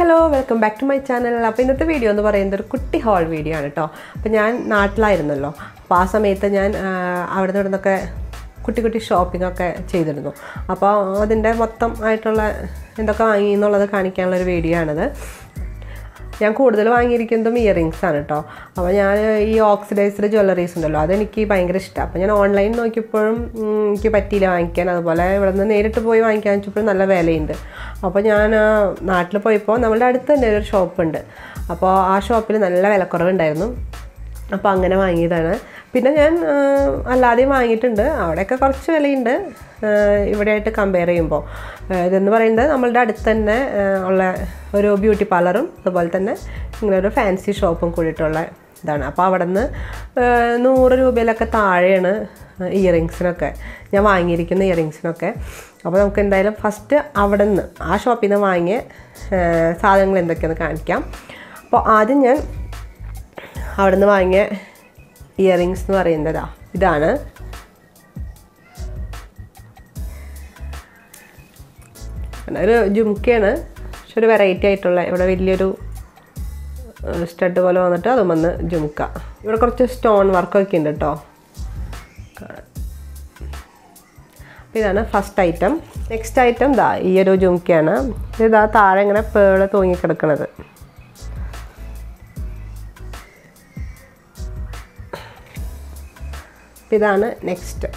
hello welcome back to my channel അപ്പോൾ ഇന്നത്തെ video എന്ന് പറയുന്നത് ഒരു കുട്ടി ഹോൾ വീഡിയോ ആണ് കേട്ടോ അപ്പോൾ ഞാൻ നാട്ടിലായിരുന്നല്ലോ അപ്പോൾ ആ സമയത്ത് ഞാൻ ആ, അവിടെ നിന്ന് ഇവിടുന്നൊക്കെ കുട്ടി കുട്ടി ഷോപ്പിംഗ് ഒക്കെ ചെയ്തിരുന്നു അപ്പോൾ അതിൻ്റെ മൊത്തം ആയിട്ടുള്ള എന്തൊക്കെ വാങ്ങി എന്നുള്ളത് കാണിക്കാനുള്ള ഒരു വീഡിയോ ആണിത് ഞാൻ കൂടുതൽ വാങ്ങിയിരിക്കുന്നതും ഇയറിങ്സ് ആണ് കേട്ടോ അപ്പോൾ ഞാൻ ഈ ഓക്സിഡൈസ്ഡ് ജ്വല്ലറീസ് ഉണ്ടല്ലോ അതെനിക്ക് ഭയങ്കര ഇഷ്ടമാണ് അപ്പോൾ ഞാൻ ഓൺലൈൻ നോക്കിയപ്പോഴും ഉം, എനിക്ക് പറ്റിയില്ല വാങ്ങിക്കാൻ അതുപോലെ ഇവിടെ നിന്ന് നേരിട്ട് പോയി വാങ്ങിക്കാൻ വെച്ചപ്പോഴും നല്ല വിലയുണ്ട് അപ്പോൾ ഞാൻ ആ, നാട്ടിൽ പോയപ്പോൾ നമ്മളുടെ അടുത്ത് തന്നെ ഒരു ഷോപ്പുണ്ട് അപ്പോൾ ആ ഷോപ്പിൽ നല്ല വിലക്കുറവുണ്ടായിരുന്നു അപ്പോൾ അങ്ങനെ വാങ്ങിയതാണ് പിന്നെ ഞാൻ ആ, അല്ലാതെയും വാങ്ങിയിട്ടുണ്ട് അവിടെയൊക്കെ കുറച്ച് വിലയുണ്ട് ആ, ഇവിടെയായിട്ട് കമ്പയർ ചെയ്യുമ്പോൾ ആ, ഇതെന്ന് പറയുന്നത് നമ്മളുടെ അടുത്ത് തന്നെ ആ, ഉള്ള ഒരു ബ്യൂട്ടി പാർലറും അതുപോലെ തന്നെ ഇങ്ങനെ ഒരു ഫാൻസി ഷോപ്പും കൂടിയിട്ടുള്ള ഇതാണ് അപ്പോൾ അവിടെ നിന്ന് നൂറ് രൂപയിലൊക്കെ താഴെയാണ് ഇയറിങ്സിനൊക്കെ ഞാൻ വാങ്ങിയിരിക്കുന്ന ഇയറിങ്സിനൊക്കെ അപ്പോൾ നമുക്ക് എന്തായാലും ഫസ്റ്റ് അവിടെ നിന്ന് ആ ഷോപ്പിൽ നിന്ന് വാങ്ങിയ ആ, സാധനങ്ങൾ എന്തൊക്കെയാണെന്ന് കാണിക്കാം അപ്പോൾ ആദ്യം ഞാൻ അവിടെ നിന്ന് വാങ്ങിയ ഇയറിങ്സ് എന്ന് പറയുന്നതാ ഇതാണ് പിന്നെ ഒരു ജുംക്കയാണ് പക്ഷെ ഒരു വെറൈറ്റി ആയിട്ടുള്ള ഇവിടെ വലിയൊരു സ്റ്റഡ് പോലെ വന്നിട്ട് അതും വന്ന് ജുംക്ക ഇവിടെ കുറച്ച് സ്റ്റോൺ വർക്കൊക്കെ ഉണ്ട് കേട്ടോ അപ്പോൾ ഇതാണ് ഫസ്റ്റ് ഐറ്റം നെക്സ്റ്റ് ഐറ്റം ഇതാ ഈ ഒരു ജുംക്കയാണ് ഇതാ താഴെ ഇങ്ങനെ പേള് തൂങ്ങിക്കിടക്കണത് അപ്പം ഇതാണ് നെക്സ്റ്റ്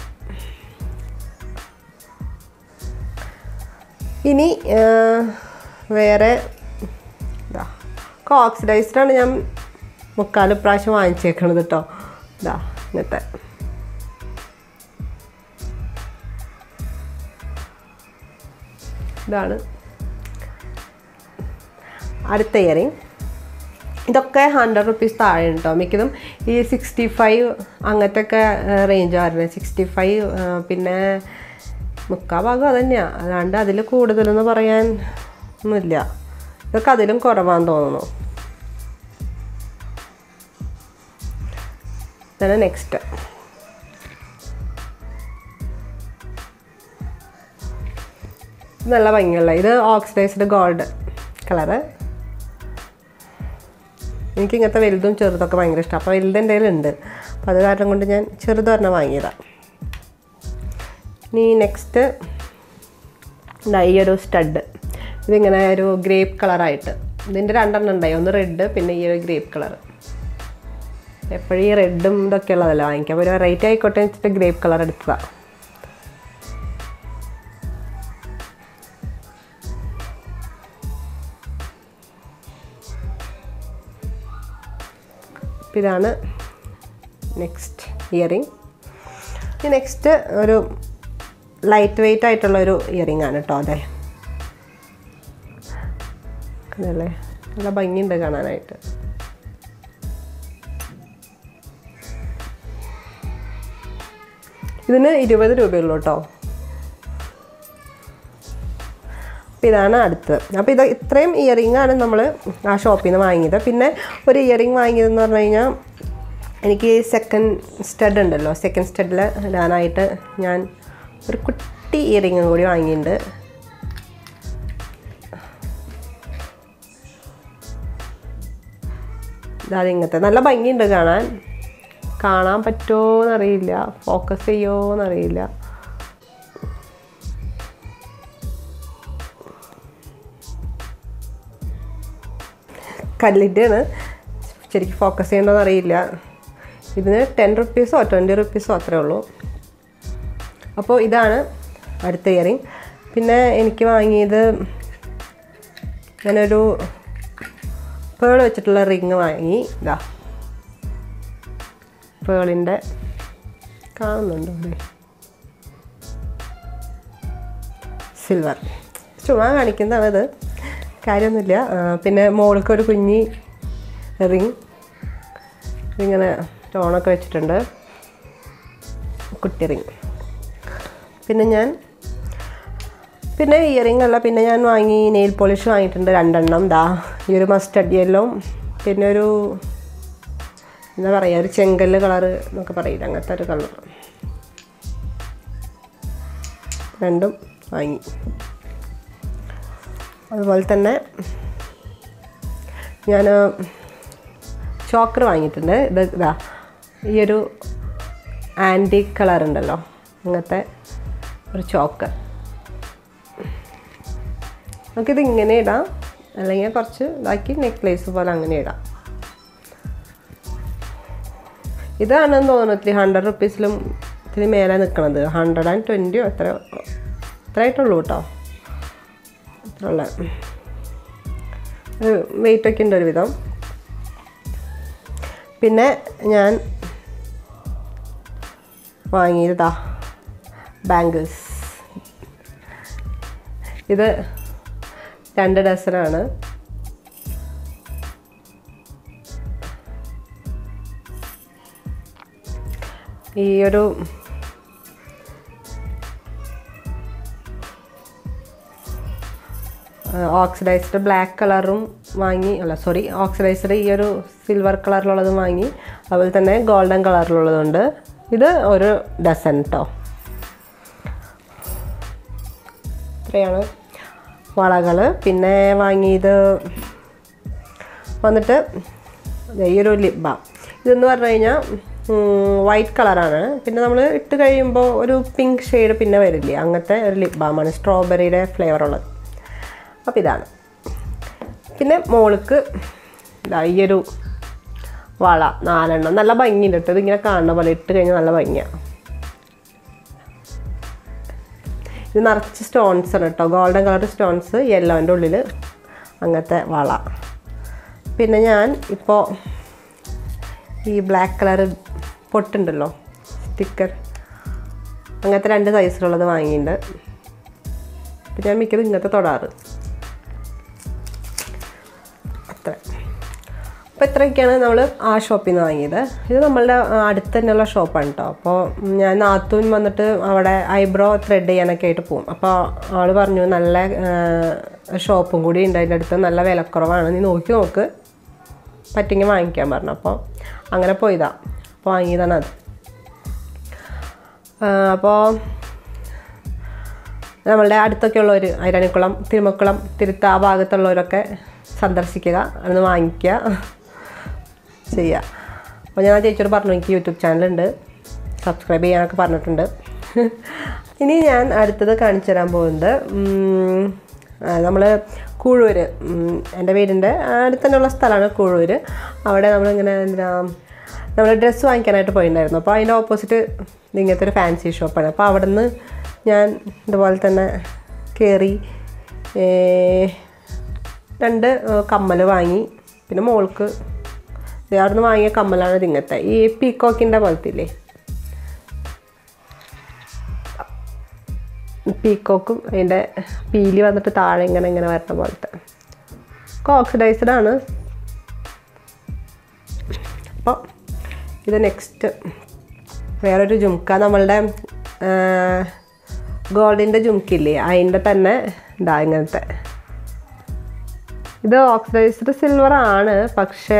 ഇനി ആ, വേറെ ഇതാ ഓക്സിഡൈസ്ഡാണ് ഞാൻ മുക്കാല് പ്രാവശ്യം വാങ്ങിച്ചേക്കണത് കേട്ടോ ഇതാ ഇങ്ങനത്തെ ഇതാണ് അടുത്ത ഇയറിങ് ഇതൊക്കെ ഹൺഡ്രഡ് റുപ്പീസ് താഴെ കേട്ടോ മിക്കതും ഈ സിക്സ്റ്റി ഫൈവ് അങ്ങനത്തെ ഒക്കെ റേഞ്ച് വരുന്നത് സിക്സ്റ്റി ഫൈവ് പിന്നെ മുക്കാ ഭാഗം അത് തന്നെയാണ് അല്ലാണ്ട് അതിൽ കൂടുതലൊന്നും പറയാൻ ഒന്നുമില്ല ഇതൊക്കെ അതിലും കുറവാന്ന് തോന്നുന്നു ഇതാണ് നെക്സ്റ്റ് നല്ല ഭംഗിയുള്ള ഇത് ഓക്സിഡൈസ്ഡ് ഗോൾഡ് കളറ് എനിക്ക് ഇങ്ങനത്തെ വലുതും ചെറുതൊക്കെ ഭയങ്കര ഇഷ്ടം അപ്പോൾ വലുത് എൻ്റെ കയ്യിലുണ്ട് അപ്പോൾ അത് കാരണം കൊണ്ട് ഞാൻ ചെറുതൊരെണ്ണം വാങ്ങിയതാണ് ഇനി നെക്സ്റ്റ് ഈ ഒരു സ്റ്റഡ് ഇതിങ്ങനെ ഒരു ഗ്രേപ്പ് കളറായിട്ട് ഇതിൻ്റെ രണ്ടെണ്ണം ഉണ്ടായി ഒന്ന് റെഡ് പിന്നെ ഈ ഒരു ഗ്രേപ്പ് കളർ എപ്പോഴും ഈ റെഡും ഇതൊക്കെ ഉള്ളതല്ല വാങ്ങിക്കാം അപ്പോൾ ഒരു വെറൈറ്റി ആയിക്കോട്ടെ എന്ന് വെച്ചിട്ട് ഗ്രേപ്പ് കളർ എടുത്തതാണ് അപ്പോൾ ഇതാണ് നെക്സ്റ്റ് ഇയറിങ് ഈ നെക്സ്റ്റ് ഒരു ലൈറ്റ് വെയിറ്റ് ആയിട്ടുള്ള ഒരു ഇയറിംഗ് ആണ് കേട്ടോ അതെ അതല്ലേ നല്ല ഭംഗിയുണ്ട് കാണാനായിട്ട് ഇതിന് ഇരുപത് രൂപയുള്ളൂ കേട്ടോ അപ്പോൾ ഇതാണ് അടുത്തത് അപ്പോൾ ഇത് ഇത്രയും ഇയറിംഗ് ആണ് നമ്മൾ ആ ഷോപ്പിൽ നിന്ന് വാങ്ങിയത് പിന്നെ ഒരു ഇയറിംഗ് വാങ്ങിയതെന്ന് പറഞ്ഞു കഴിഞ്ഞാൽ എനിക്ക് സെക്കൻഡ് സ്റ്റഡ് ഉണ്ടല്ലോ സെക്കൻഡ് സ്റ്റഡിൽ ഇടാനായിട്ട് ഞാൻ ഒരു കുട്ടി ഇയറിംഗും കൂടി വാങ്ങിയിട്ടുണ്ട് ഇതാത് ഇങ്ങനത്തെ നല്ല ഭംഗിയുണ്ട് കാണാൻ കാണാൻ പറ്റുമോ എന്നറിയില്ല ഫോക്കസ് ചെയ്യുമോ എന്നറിയില്ല കല്ലിൻ്റെയാണ് ശരിക്കും ഫോക്കസ് ചെയ്യേണ്ടതെന്ന് അറിയില്ല ഇതിന് ടെൻ റുപ്പീസോ ട്വൻറ്റി റുപ്പീസോ അത്രേ ഉള്ളൂ അപ്പോൾ ഇതാണ് അടുത്ത ഇയറിങ് പിന്നെ എനിക്ക് വാങ്ങിയത് ഞാനൊരു പേൾ വെച്ചിട്ടുള്ള റിങ് വാങ്ങി ഇതാ പേളിൻ്റെ കാണുന്നുണ്ടോ ഇവിടെ സിൽവർ ചുമ്മാ കാണിക്കുന്നതാണിത് കാര്യമൊന്നുമില്ല ആ, പിന്നെ മോൾക്ക് ഒരു കുഞ്ഞി റിങ് ഇങ്ങനെ സ്റ്റോണൊക്കെ വെച്ചിട്ടുണ്ട് കുട്ടി റിങ് പിന്നെ ഞാൻ പിന്നെ ഇയറിംഗ് അല്ല പിന്നെ ഞാൻ വാങ്ങി നെയിൽ പോളിഷ് വാങ്ങിയിട്ടുണ്ട് രണ്ടെണ്ണം ദാ ഈ ഒരു മസ്റ്റഡ് യെല്ലോ പിന്നെ ഒരു എന്താ പറയുക ഒരു ചെങ്കല്ല് കളറ് എന്നൊക്കെ പറയില്ല അങ്ങനത്തെ ഒരു കളർ രണ്ടും വാങ്ങി അതുപോലെ തന്നെ ഞാൻ ചോക്കർ വാങ്ങിയിട്ടുണ്ട് ഇത് ഇതാ ഈ ഒരു ആൻറ്റി കളർ ഉണ്ടല്ലോ അങ്ങനത്തെ ഒരു ചോക്കർ നമുക്കിത് ഇങ്ങനെ ഇടാം അല്ലെങ്കിൽ കുറച്ച് ഇതാക്കി നെക്ലേസ് പോലെ അങ്ങനെ ഇടാം ഇതാണെന്ന് തോന്നുന്നു ഇത്തിരി ഹൺഡ്രഡ് റുപ്പീസിലും ഇത്തിരി മേലെ നിൽക്കണത് ഹൺഡ്രഡ് ആൻഡ് ട്വൻറ്റിയോ എത്ര എത്ര ആയിട്ടുള്ളൂ കേട്ടോ അത്ര ഉള്ള വെയിറ്റ് ഒക്കെ ഉണ്ട് ഒരുവിധം പിന്നെ ഞാൻ വാങ്ങിയതാ ബാംഗിൾസ് ഇത് രണ്ട് ഡസനാണ് ഈ ഒരു ഓക്സിഡൈസ്ഡ് ബ്ലാക്ക് കളറും വാങ്ങി അല്ല സോറി ഓക്സിഡൈസ്ഡ് ഈ ഒരു സിൽവർ കളറിലുള്ളതും വാങ്ങി അതുപോലെ തന്നെ ഗോൾഡൻ കളറിലുള്ളതുണ്ട് ഇത് ഒരു ഡസൻ കേട്ടോ ഇത്രയാണ് വളകൾ പിന്നെ വാങ്ങിയത് വന്നിട്ട് ദേ ഈ ഒരു ലിപ് ബാം ഇതെന്ന് പറഞ്ഞു കഴിഞ്ഞാൽ വൈറ്റ് കളറാണ് പിന്നെ നമ്മൾ ഇട്ട് കഴിയുമ്പോൾ ഒരു പിങ്ക് ഷെയ്ഡ് പിന്നെ വരില്ലേ അങ്ങനത്തെ ഒരു ലിപ് ബാമാണ് സ്ട്രോബെറിയുടെ ഫ്ലേവർ ഉള്ളത് അപ്പോൾ ഇതാണ് പിന്നെ മോൾക്ക് ഇതാ ഈ ഒരു വള നാലെണ്ണം നല്ല ഭംഗിയുണ്ട് കേട്ടോ ഇതിങ്ങനെ കാണുന്ന പോലെ ഇട്ട് കഴിഞ്ഞാൽ നല്ല ഭംഗിയാണ് ഇത് നിറച്ച് സ്റ്റോൺസ് ആണ് കേട്ടോ ഗോൾഡൻ കളർ സ്റ്റോൺസ് യെല്ലോൻ്റെ ഉള്ളിൽ അങ്ങനത്തെ വള പിന്നെ ഞാൻ ഇപ്പോൾ ഈ ബ്ലാക്ക് കളർ പൊട്ടുണ്ടല്ലോ സ്റ്റിക്കർ അങ്ങനത്തെ രണ്ട് സൈസിലുള്ളത് വാങ്ങിയിട്ടുണ്ട് അപ്പം ഞാൻ മിക്കതും ഇങ്ങനത്തെ തൊടാറ് അത്ര അപ്പോൾ ഇത്രയൊക്കെയാണ് നമ്മൾ ആ ഷോപ്പിൽ നിന്ന് വാങ്ങിയത് ഇത് നമ്മളുടെ അടുത്ത് തന്നെയുള്ള ഷോപ്പാണ് കേട്ടോ അപ്പോൾ ഞാൻ നാത്തൂൻ വന്നിട്ട് അവിടെ ഐബ്രോ ത്രെഡ് ചെയ്യാനൊക്കെ ആയിട്ട് പോകും അപ്പോൾ ആൾ പറഞ്ഞു നല്ല ഷോപ്പും കൂടി ഉണ്ട് അതിൻ്റെ അടുത്ത് നല്ല വിലക്കുറവാണ് നീ നോക്കി നോക്ക് പറ്റിങ്ങി വാങ്ങിക്കാൻ പറഞ്ഞു അപ്പോൾ അങ്ങനെ പോയതാ അപ്പോൾ വാങ്ങിയതാണ് അത് അപ്പോൾ നമ്മളുടെ അടുത്തൊക്കെ ഉള്ളവർ ഐരാണിക്കുളം തിരുമക്കുളം തിരുത്ത ആ ഭാഗത്തുള്ളവരൊക്കെ സന്ദർശിക്കുക അന്ന് വാങ്ങിക്കുക ചെയ്യുക അപ്പോൾ ഞാൻ ആ ചേച്ചിയോട് പറഞ്ഞു എനിക്ക് യൂട്യൂബ് ചാനലുണ്ട് സബ്സ്ക്രൈബ് ചെയ്യാനൊക്കെ പറഞ്ഞിട്ടുണ്ട് ഇനി ഞാൻ അടുത്തത് കാണിച്ചു തരാൻ പോകുന്നത് നമ്മൾ കൂഴൂര് ഉം, എൻ്റെ വീടിൻ്റെ അടുത്ത് തന്നെയുള്ള സ്ഥലമാണ് കൂഴൂര് അവിടെ നമ്മളിങ്ങനെ എന്താ നമ്മൾ ഡ്രസ്സ് വാങ്ങിക്കാനായിട്ട് പോയിട്ടുണ്ടായിരുന്നു അപ്പോൾ അതിൻ്റെ ഓപ്പോസിറ്റ് ഇങ്ങനത്തെ ഒരു ഫാൻസി ഷോപ്പാണ് അപ്പോൾ അവിടെ നിന്ന് ഞാൻ ഇതുപോലെ തന്നെ കയറി രണ്ട് കമ്മൽ വാങ്ങി പിന്നെ മോൾക്ക് ദേ അവിടുന്ന് വാങ്ങിയ കമ്മലാണ് ഇതിങ്ങനത്തെ ഈ പീക്കോക്കിൻ്റെ പോലത്തെ ഇല്ലേ പീക്കോക്കും അതിൻ്റെ പീലി വന്നിട്ട് താഴെ ഇങ്ങനെ ഇങ്ങനെ വരുന്ന പോലത്തെ ഒക്കെ ഓക്സിഡൈസ്ഡ് ആണ് അപ്പോൾ ഇത് നെക്സ്റ്റ് വേറൊരു ജുംക്ക നമ്മളുടെ ഗോൾഡിൻ്റെ ജുംക്കില്ലേ അതിൻ്റെ തന്നെ ഇതാ ഇങ്ങനത്തെ ഇത് ഓക്സിഡൈസ്ഡ് സിൽവർ ആണ് പക്ഷേ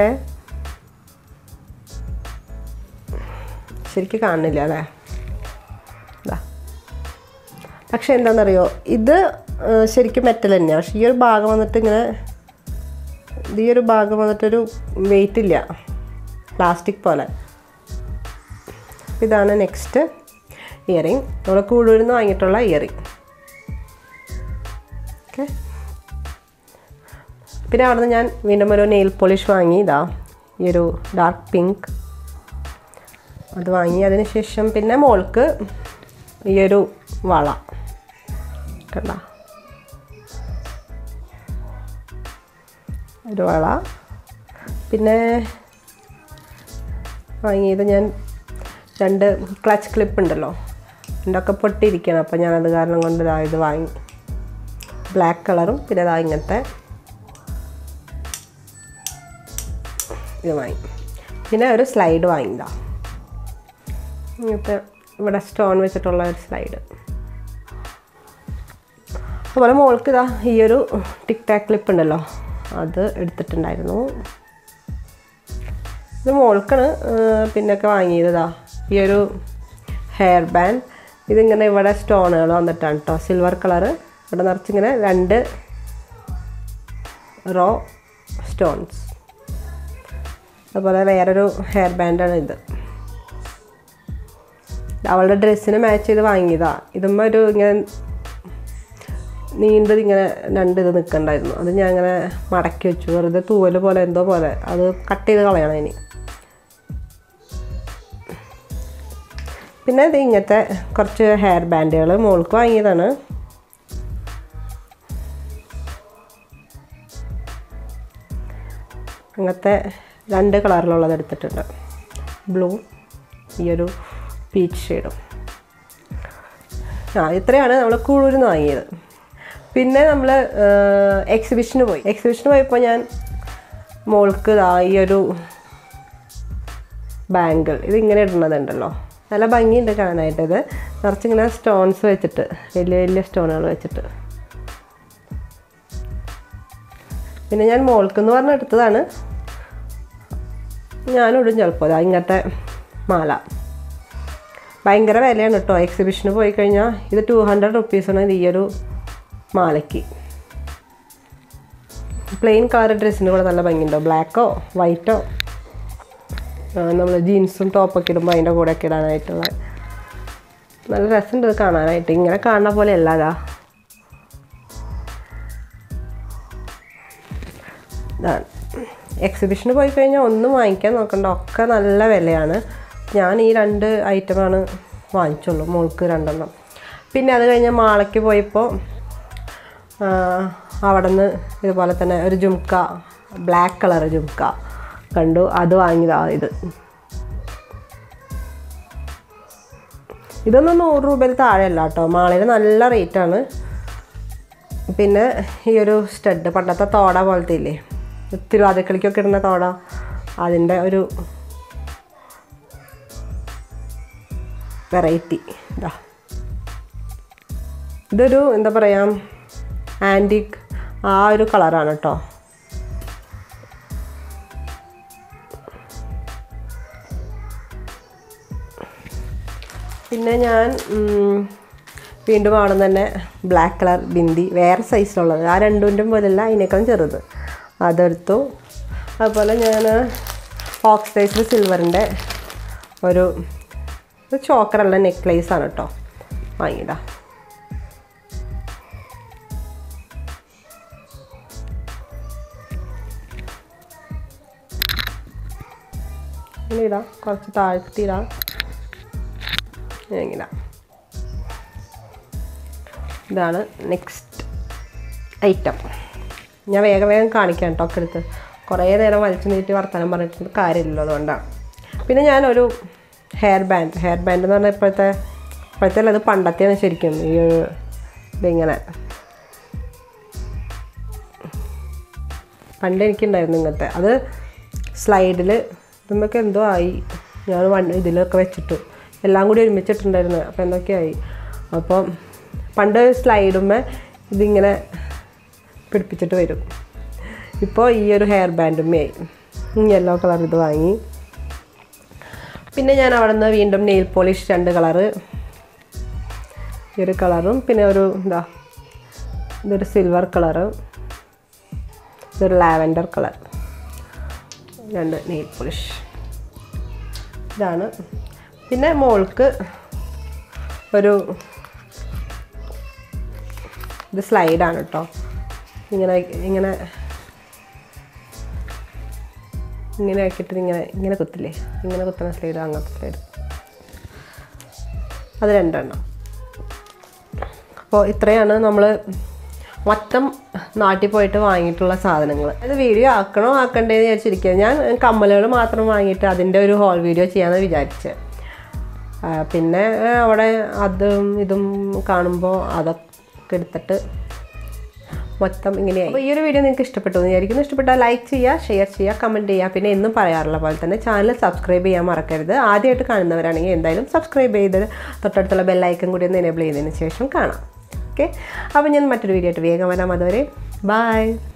ശരിക്കും കാണുന്നില്ല അല്ലേ ഇതാ പക്ഷെ എന്താണെന്നറിയോ ഇത് ആ, ശരിക്കും മെറ്റൽ തന്നെയാണ് പക്ഷെ ഈ ഒരു ഭാഗം വന്നിട്ട് ഇങ്ങനെ ഇത് ഈ ഒരു ഭാഗം വന്നിട്ടൊരു വെയിറ്റ് ഇല്ല പ്ലാസ്റ്റിക് പോലെ ഇതാണ് നെക്സ്റ്റ് ഇയറിങ് നമ്മൾ കൂടുതൽ നിന്ന് വാങ്ങിയിട്ടുള്ള ഇയറിങ് ഓക്കെ പിന്നെ അവിടുന്ന് ഞാൻ വീണ്ടും ഒരു നെയിൽ പോളിഷ് വാങ്ങി ഇതാ ഈ ഒരു ഡാർക്ക് പിങ്ക് അത് വാങ്ങി അതിന് ശേഷം പിന്നെ മോൾക്ക് ഈ ഒരു വള കണ്ട ഒരു വള പിന്നെ വാങ്ങിയത് ഞാൻ രണ്ട് ക്ലച്ച് ക്ലിപ്പ് ഉണ്ടല്ലോ ഇതൊക്കെ പൊട്ടിയിരിക്കണം അപ്പോൾ ഞാനത് കാരണം കൊണ്ട് ഇതാ ഇത് വാങ്ങി ബ്ലാക്ക് കളറും പിന്നെ ഇതാ ഇങ്ങനത്തെ ഇത് വാങ്ങി പിന്നെ ഒരു സ്ലൈഡ് വാങ്ങിയതാ ഇങ്ങനത്തെ ഇവിടെ സ്റ്റോൺ വെച്ചിട്ടുള്ള ഒരു സ്ലൈഡ് അതുപോലെ മോൾക്ക് ഇതാ ഈ ഒരു ടിക് ടാക്ക് ക്ലിപ്പ് ഉണ്ടല്ലോ അത് എടുത്തിട്ടുണ്ടായിരുന്നു ഇത് മോൾക്കാണ് പിന്നൊക്കെ വാങ്ങിയത് ഇതാ ഈ ഒരു ഹെയർ ബാൻഡ് ഇതിങ്ങനെ ഇവിടെ സ്റ്റോണുകൾ വന്നിട്ടാണ് കേട്ടോ സിൽവർ കളറ് ഇവിടെ നിറച്ചിങ്ങനെ രണ്ട് റോ സ്റ്റോൺസ് അതുപോലെ വേറൊരു ഹെയർ ബാൻഡാണ് ഇത് അവളുടെ ഡ്രസ്സിന് മാച്ച് ചെയ്ത് വാങ്ങിയതാ ഇതുമ്മ ഒരു ഇങ്ങനെ നീണ്ടത് ഇങ്ങനെ രണ്ട് ഇത് നിൽക്കണ്ടായിരുന്നു അത് ഞാൻ ഇങ്ങനെ മടക്കി വെച്ചു വെറുതെ തൂവൽ പോലെ എന്തോ പോലെ അത് കട്ട് ചെയ്ത് കളയണം ഇനി പിന്നെ ഇത് ഇങ്ങനത്തെ കുറച്ച് ഹെയർ ബാൻഡുകൾ മോൾക്ക് വാങ്ങിയതാണ് അങ്ങനത്തെ രണ്ട് കളറിലുള്ളത് എടുത്തിട്ടുണ്ട് ബ്ലൂ ഈ ഒരു പീച്ച് ഷെയ്ഡും ആ ഇത്രയാണ് നമ്മൾ കൂഴൂരിൽ നിന്ന് വാങ്ങിയത് പിന്നെ നമ്മൾ എക്സിബിഷന് പോയി എക്സിബിഷന് പോയപ്പോൾ ഞാൻ മോൾക്ക് ദാ ഈ ഒരു ബാങ്കിൾ ഇത് ഇങ്ങനെ ഇടുന്നതുണ്ടല്ലോ നല്ല ഭംഗിയുണ്ട് കാണാനായിട്ട് ഇത് നിറച്ചിങ്ങനെ സ്റ്റോൺസ് വെച്ചിട്ട് വലിയ വലിയ സ്റ്റോണുകൾ വെച്ചിട്ട് പിന്നെ ഞാൻ മോൾക്കെന്ന് പറഞ്ഞ് എടുത്തതാണ് ഞാനിടും ചിലപ്പോൾ ഇതാ ഇങ്ങനത്തെ മാല ഭയങ്കര വിലയാണ് കേട്ടോ എക്സിബിഷന് പോയി കഴിഞ്ഞാൽ ഇത് ടു ഹൺഡ്രഡ് റുപ്പീസാണ് ഈ ഒരു മാലയ്ക്ക് പ്ലെയിൻ കളർ ഡ്രസ്സിന് കൂടെ നല്ല ഭംഗിയുണ്ടോ ബ്ലാക്കോ വൈറ്റോ നമ്മൾ ജീൻസും ടോപ്പൊക്കെ ഇടുമ്പോൾ അതിൻ്റെ കൂടെയൊക്കെ ഇടാനായിട്ടുള്ള നല്ല രസമുണ്ട് ഇത് കാണാനായിട്ട് ഇങ്ങനെ കാണുന്ന പോലെ അല്ലാതാ ഇതാണ് എക്സിബിഷന് പോയി കഴിഞ്ഞാൽ ഒന്നും വാങ്ങിക്കാൻ നോക്കണ്ട ഒക്കെ നല്ല വിലയാണ് ഞാൻ ഈ രണ്ട് ഐറ്റമാണ് വാങ്ങിച്ചുള്ളൂ മോൾക്ക് രണ്ടെണ്ണം പിന്നെ അത് കഴിഞ്ഞ് മാളയ്ക്ക് പോയപ്പോൾ അവിടെ നിന്ന് ഇതുപോലെ തന്നെ ഒരു ജുംക്ക ബ്ലാക്ക് കളർ ജുംക്ക കണ്ടു അത് വാങ്ങിയതാ ഇത് ഇതൊന്നും നൂറ് രൂപയിൽ താഴെയല്ല കേട്ടോ മാളയിൽ നല്ല റേറ്റാണ് പിന്നെ ഈ ഒരു സ്റ്റഡ് പണ്ടത്തെ തോട പോലത്തെ ഇല്ലേ തിരുവാതിരക്കളിക്കൊക്കെ ഇടുന്ന തോട അതിൻ്റെ ഒരു വെറൈറ്റി ഇതാ ഇതൊരു എന്താ പറയുക ആൻറ്റിക് ആ ഒരു കളറാണ് കേട്ടോ പിന്നെ ഞാൻ ഉം, വീണ്ടും അവിടെ തന്നെ ബ്ലാക്ക് കളർ ബിന്ദി വേറെ സൈസിലുള്ളത് ആ രണ്ടിൻ്റെ പോലെയല്ല അതിനേക്കാളും ചെറുത് അതെടുത്തു അതുപോലെ ഞാൻ ഓക്സിഡൈസ്ഡ് സിൽവറിൻ്റെ ഒരു ഇത് ചോക്കറുള്ള നെക്ലേസ് ആണ് കേട്ടോ വാങ്ങിയതാ ഇങ്ങനെ ഇടാം കുറച്ച് താഴ്ത്തിയിടാം ഇങ്ങനെ ഇതാണ് നെക്സ്റ്റ് ഐറ്റം ഞാൻ വേഗം വേഗം കാണിക്കാം കേട്ടോ ഒക്കെ എടുത്ത് കുറേ നേരം വലിച്ചു നീട്ടി വർത്തമാനം പറഞ്ഞിട്ട് കാര്യമില്ലല്ലോ അതുകൊണ്ടാണ് പിന്നെ ഞാനൊരു ഹെയർ ബാൻഡ് ഹെയർ ബാൻഡ് എന്ന് പറഞ്ഞാൽ ഇപ്പോഴത്തെ ഇപ്പോഴത്തെ അല്ല, അത് പണ്ടത്തെയാണ് ശരിക്കും ഈ ഒരു ഇതിങ്ങനെ പണ്ട് എനിക്കുണ്ടായിരുന്നു ഇങ്ങനത്തെ അത് സ്ലൈഡിൽ ഇതുമ്മൊക്കെ എന്തോ ആയി ഞാൻ വൺ ഇതിലൊക്കെ വെച്ചിട്ട് എല്ലാം കൂടി ഒരുമിച്ചിട്ടുണ്ടായിരുന്നു അപ്പോൾ എന്തൊക്കെയായി അപ്പം പണ്ട് സ്ലൈഡുമ്മേ ഇതിങ്ങനെ പിടിപ്പിച്ചിട്ട് വരും ഇപ്പോൾ ഈ ഒരു ഹെയർ ബാൻഡുമ്മേ ആയി യെല്ലോ കളർ ഇത് വാങ്ങി പിന്നെ ഞാൻ അവിടെ നിന്ന് വീണ്ടും നെയിൽ പോളിഷ് രണ്ട് കളറ് ഈ ഒരു കളറും പിന്നെ ഒരു എന്താ ഇതൊരു സിൽവർ കളറ് ഇതൊരു ലാവൻഡർ കളർ രണ്ട് നെയിൽ പോളിഷ് ഇതാണ് പിന്നെ മോൾക്ക് ഒരു ഇത് സ്ലൈഡാണ് കേട്ടോ ഇങ്ങനെ ഇങ്ങനെ ഇങ്ങനെ ആക്കിയിട്ട് ഇങ്ങനെ ഇങ്ങനെ കുത്തില്ലേ ഇങ്ങനെ കുത്തുന്ന സ്ലൈഡ് അങ്ങനത്തെ സ്ലൈഡ് അത് രണ്ടെണ്ണം അപ്പോൾ ഇത്രയാണ് നമ്മൾ മൊത്തം നാട്ടിൽ പോയിട്ട് വാങ്ങിയിട്ടുള്ള സാധനങ്ങൾ അത് വീഡിയോ ആക്കണോ ആക്കണ്ടേന്ന് വിചാരിച്ചിരിക്കുക ഞാൻ കമ്മലുകൾ മാത്രം വാങ്ങിയിട്ട് അതിൻ്റെ ഒരു ഹോൾ വീഡിയോ ചെയ്യാമെന്ന് വിചാരിച്ചത് ആ, പിന്നെ ആ, അവിടെ അതും ഇതും കാണുമ്പോൾ അതൊക്കെ എടുത്തിട്ട് മൊത്തം ഇങ്ങനെയായി അപ്പോൾ ഈ ഒരു വീഡിയോ നിങ്ങൾക്ക് ഇഷ്ടപ്പെട്ടു എന്ന് വിചാരിക്കുന്നു ഇഷ്ടപ്പെട്ടാൽ ലൈക്ക് ചെയ്യുക ഷെയർ ചെയ്യുക കമൻറ്റ് ചെയ്യുക പിന്നെ എന്നും പറയാറുള്ള പോലെ തന്നെ ചാനൽ സബ്സ്ക്രൈബ് ചെയ്യാൻ മറക്കരുത് ആദ്യമായിട്ട് കാണുന്നവരാണെങ്കിൽ എന്തായാലും സബ്സ്ക്രൈബ് ചെയ്ത് തൊട്ടടുത്തുള്ള ബെല്ലൈക്കൺ കൂടി ഒന്ന് എനേബിൾ ചെയ്തതിന് ശേഷം കാണാം ഓക്കെ അപ്പോൾ ഞാൻ മറ്റൊരു വീഡിയോ ആയിട്ട് വേഗം വരാം അതുവരെ ബായ്